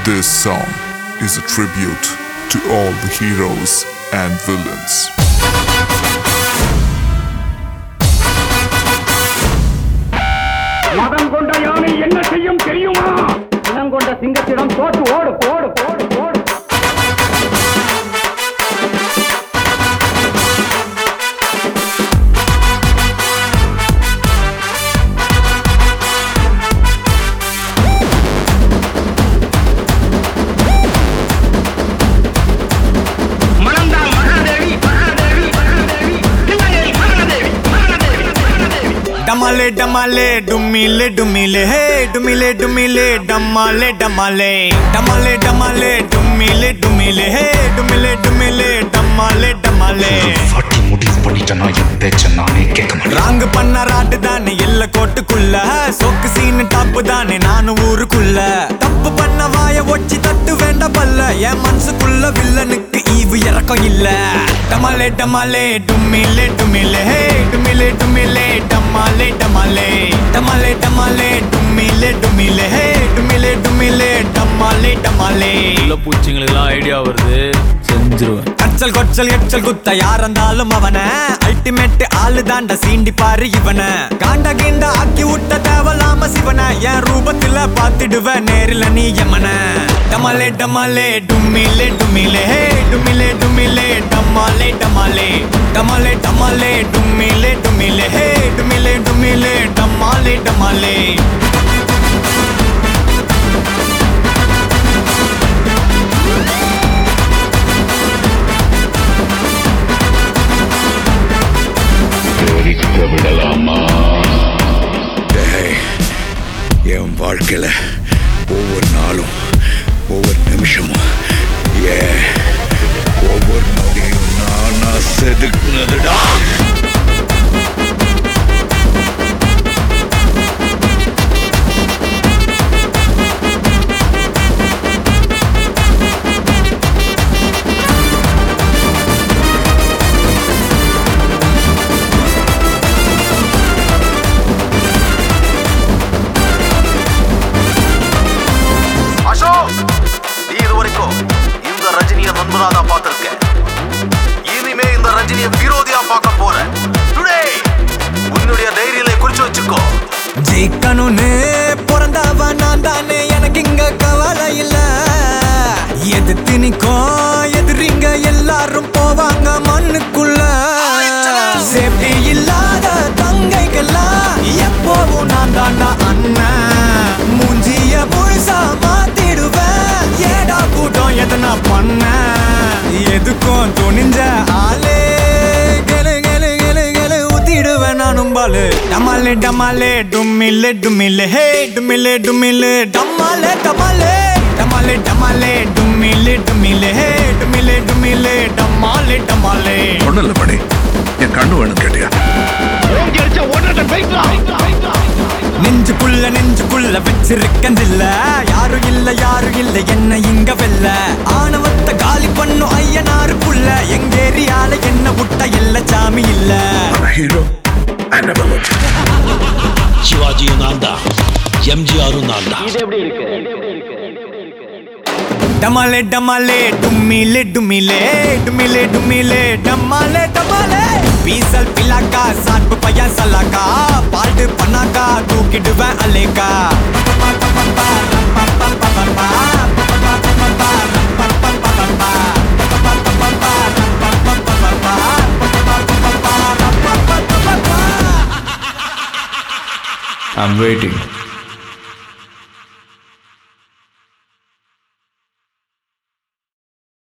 This song is a tribute to all the heroes and villains. மதம் கொண்ட யானை என்ன செய்யும் தெரியுமா இனம் கொண்ட சிங்கத்திடம் தோற்று ஓடு ஓடு ஓடு ஓடு மணந்தால் மகாதேவி மகாதேவி மகாதேவி தில்லையை மகாதேவி மகாதேவி மகாதேவி डमाले डमाले डुमिले डुमिले हे डुमिले डुमिले डमाले डमाले डमाले डमाले डुमिले डुमिले हे डुमिले डुमिले डमाले डमाले வாட்டி முடிவு பண்ணிட்டேன்னா என் பேச்ச நானே கேட்க மாட்டேன் ராங் பண்ண ராட்டு தானே எல்ல கோட்டுக்குள்ள சொக்கு சீனு டாப்பு தானே நானும் ஊருக்குள்ள தப்பு பண்ண வாய ஒச்சி தட்டு வேண்ட பல்ல என் மனசுக்குள்ள வில்லனுக்கு ஈவு இறக்கம் இல்ல டமாலே டமாலே டுமிலே டுமிலே ஹே டுமிலே டுமிலே டமாலே டமாலே டமாலே டமாலே டுமிலே டுமிலே ஹே டுமிலே டுமிலே டமாலே டமாலே உள்ள பூச்சிங்களுக்கெல்லாம் ஐடியா வருது செஞ்சிருவேன் கச்சல் கொச்சல் எச்சல் குத்த யார் இருந்தாலும் அவன அல்டிமேட் ஆளு தாண்ட சீண்டி பாரு இவன காண்ட கீண்ட ஆக்கி விட்ட தேவலாம சிவன என் ரூபத்துல பாத்திடுவ நேரில் நீ யமன டமாலே டமாலே டுமிலே டுமிலே ஹே டுமிலே டுமிலே டமாலே டமாலே டமாலே டமாலே டுமிலே டுமிலே ஹே டுமிலே டுமிலே டமாலே டமாலே தெரிக்க விடலாமா டேய், என் வாழ்க்கையில ஒவ்வொரு நாளும் ஒவ்வொரு நிமிஷமும் ஏ ஒவ்வொரு நொடியும் நானா செதுக்குனதுடா அசோக் நீ இது வரைக்கும் இந்த ரஜினிய நண்பனா தான் பார்த்திருக்க இனிமே இந்த ரஜினிய விரோதியா பார்க்க போற டுடே உன்னுடைய டைரியில குறிச்சு வச்சுக்கோ ஜெயிக்கணும்னு பிறந்தவன் நான் தானே எனக்கு இங்க கவலை இல்ல எதிர்த்து நிக்கும் எதிரிங்க எல்லாரும் போவாங்க மண்ணுக்குள்ள சேஃப்டி இல்லாத தங்கைக்கெல்லாம் எப்போவும் நான் தாண்டா அண்ணன் மூஞ்சிய முழுசா மாத்திடுவேன் ஏடா கூட்டம் எதனா பண்ண எதுக்கும் துணிஞ்ச ஆளே கெலு கெலு கெலு கெலு ஊத்திடுவேன் நானும் பாலு டமாலே டமாலே டும்மிலே டும்மிலே ஹே டும்மிலே டும்மிலே டமாலே டமாலே டமாலே டமாலே டும்மிலே டும்மிலே ஹே டும்மிலே டும்மிலே டமாலே டமாலே ஒண்ணும் இல்ல மணி என் கண்ணு வேணும் கேட்டியா ஓங்கி அடிச்சா ஒன்றரை பைக்லா நெஞ்சுக்குள்ள நெஞ்சுக்குள்ள வச்சிருக்கந்தில்ல யாரும் இல்ல யாரும் இல்ல என்ன இங்க வெல்ல ஆணவத்தை காலி பண்ணும் ஐயனாருக்குள்ள எங்க ஏரியால என்ன விட்ட இல்ல சாமி இல்ல ஹீரோ ಶಿವಾಜಿಯು ನಾಂದ ಎಂಜಿಆರು ನಾಂದ டமாலே டமாலே டும்மிலே டும்மிலே டும்மிலே டும்மிலே டமாலே டமாலே பீசல் பிலாக்கா சாட்பு பையன் சல்லாக்கா பால்டு பண்ணாக்கா தூக்கிடுவேன் அலேக்கா ஐம் வெயிட்டிங்